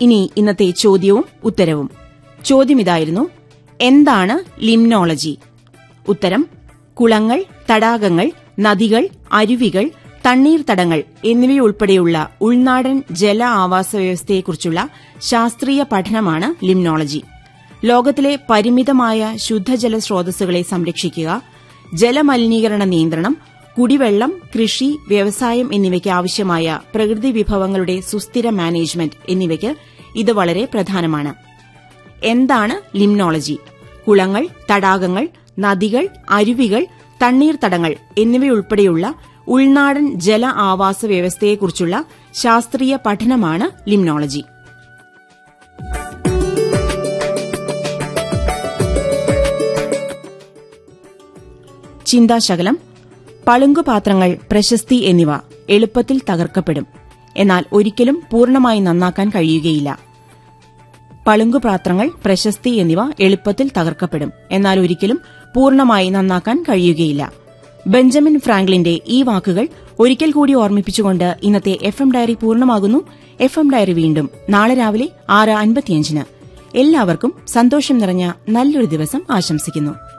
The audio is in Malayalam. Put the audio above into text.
ഇനി ഇന്നത്തെ ചോദ്യവും ഉത്തരവും ചോദ്യം ഇതായിരുന്നു എന്താണ് ലിംനോളജി ഉത്തരം കുളങ്ങൾ തടാകങ്ങൾ നദികൾ അരുവികൾ തണ്ണീർത്തടങ്ങൾ എന്നിവയുൾപ്പെടെയുള്ള ഉൾനാടൻ ജല ആവാസ വ്യവസ്ഥയെക്കുറിച്ചുള്ള ശാസ്ത്രീയ പഠനമാണ് ലിംനോളജി ലോകത്തിലെ പരിമിതമായ ശുദ്ധജല സ്രോതസ്സുകളെ സംരക്ഷിക്കുക ജലമലിനീകരണ നിയന്ത്രണം കുടിവെള്ളം കൃഷി വ്യവസായം എന്നിവയ്ക്ക് ആവശ്യമായ പ്രകൃതി വിഭവങ്ങളുടെ സുസ്ഥിര മാനേജ്മെന്റ് എന്നിവയ്ക്ക് ഇത് വളരെ പ്രധാനമാണ് എന്താണ് ലിംനോളജി കുളങ്ങൾ തടാകങ്ങൾ നദികൾ അരുവികൾ തണ്ണീർത്തടങ്ങൾ എന്നിവയുൾപ്പെടെയുള്ള ഉൾനാടൻ ജല ആവാസ വ്യവസ്ഥയെക്കുറിച്ചുള്ള ശാസ്ത്രീയ പഠനമാണ് ലിംനോളജി ചിന്താശകലം പളുങ്കുപാത്രങ്ങൾ പ്രശസ്തി എന്നിവ എളുപ്പത്തിൽ തകർക്കപ്പെടും എന്നാൽ ഒരിക്കലും പൂർണ്ണമായി നന്നാക്കാൻ കഴിയുകയില്ല പളുങ്കുപാത്രങ്ങൾ പ്രശസ്തി എന്നിവ എളുപ്പത്തിൽ തകർക്കപ്പെടും എന്നാൽ ഒരിക്കലും പൂർണ്ണമായി നന്നാക്കാൻ കഴിയുകയില്ല ബെഞ്ചമിൻ ഫ്രാങ്ക്ലിന്റെ ഈ വാക്കുകൾ ഒരിക്കൽ കൂടി ഓർമ്മിപ്പിച്ചുകൊണ്ട് ഇന്നത്തെ എഫ് എം ഡയറി പൂർണ്ണമാകുന്നു എഫ് എം ഡയറി വീണ്ടും നാളെ രാവിലെ ആറ് അൻപത്തിയഞ്ചിന് എല്ലാവർക്കും സന്തോഷം നിറഞ്ഞ നല്ലൊരു ദിവസം ആശംസിക്കുന്നു